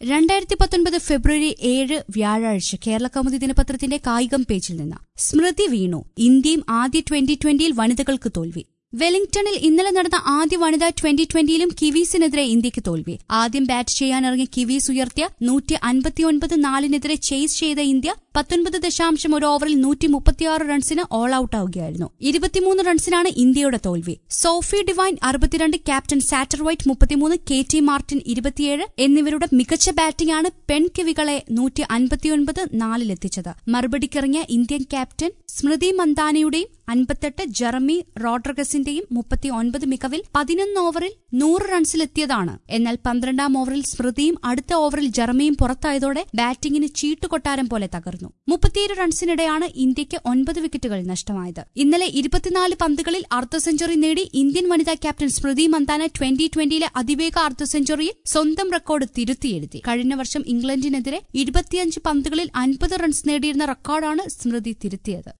രണ്ടായിരത്തി പത്തൊൻപത് ഫെബ്രുവരി ഏഴ് വ്യാഴാഴ്ച കേരള കൗമുദി ദിനപത്രത്തിന്റെ കായികം പേജിൽ നിന്ന് സ്മൃതി വീണു ഇന്ത്യയും ആദ്യ ട്വന്റി ട്വന്റിയിൽ വനിതകൾക്ക് തോൽവി വെലിംഗ്ടണിൽ ഇന്നലെ നടന്ന ആദ്യ വനിതാ ട്വന്റി ട്വന്റിയിലും കിവീസിനെതിരെ ഇന്ത്യക്ക് തോൽവി ആദ്യം ബാറ്റ് ചെയ്യാനിറങ്ങിയ കിവീസ് ഉയർത്തിയ നൂറ്റി അൻപത്തിയൊൻപത് നാലിനെതിരെ ചേസ് ചെയ്ത ഇന്ത്യ പത്തൊൻപത് ദശാംശം ഒരു ഓവറിൽ നൂറ്റി മുപ്പത്തിയാറ് റൺസിന് ഓൾ ഔട്ട് ആവുകയായിരുന്നു ഇരുപത്തിമൂന്ന് റൺസിനാണ് ഇന്ത്യയുടെ തോൽവി സോഫി ഡിവൈൻ അറുപത്തിരണ്ട് ക്യാപ്റ്റൻ സാറ്റർവൈറ്റ് മുപ്പത്തിമൂന്ന് കെ ടി മാർട്ടിൻ ഇരുപത്തിയേഴ് എന്നിവരുടെ മികച്ച ബാറ്റിംഗാണ് പെൺകിവികളെ നൂറ്റി അൻപത്തിയൊൻപത് നാലിലെത്തിച്ചത് മറുപടിക്കിറങ്ങിയ ഇന്ത്യൻ ക്യാപ്റ്റൻ സ്മൃതി മന്ദാനയുടെയും അൻപത്തെട്ട് ജെറമി റോഡ്രഗസിന്റെയും മുപ്പത്തി ഒൻപത് മികവിൽ പതിനൊന്ന് ഓവറിൽ നൂറ് റൺസിലെത്തിയതാണ് എന്നാൽ പന്ത്രണ്ടാം ഓവറിൽ സ്മൃതിയും അടുത്ത ഓവറിൽ ജെറമിയും പുറത്തായതോടെ ബാറ്റിംഗിന് ചീട്ടുകൊട്ടാരം പോലെ തകർന്നു മുപ്പത്തിയേഴ് റൺസിനിടെയാണ് ഇന്ത്യക്ക് ഒൻപത് വിക്കറ്റുകൾ നഷ്ടമായത് ഇന്നലെ ഇരുപത്തിനാല് പന്തുകളിൽ അർദ്ധ സെഞ്ചുറി നേടി ഇന്ത്യൻ വനിതാ ക്യാപ്റ്റൻ സ്മൃതി മന്ദാന ട്വന്റി ട്വന്റിയിലെ അതിവേഗ അർദ്ധ സെഞ്ചുറിയിൽ സ്വന്തം റെക്കോർഡ് തിരുത്തിയെഴുതി കഴിഞ്ഞ വർഷം ഇംഗ്ലണ്ടിനെതിരെ ഇരുപത്തിയഞ്ച് പന്തുകളിൽ അൻപത് റൺസ് നേടിയിരുന്ന റെക്കോർഡാണ് സ്മൃതി തിരുത്തിയത്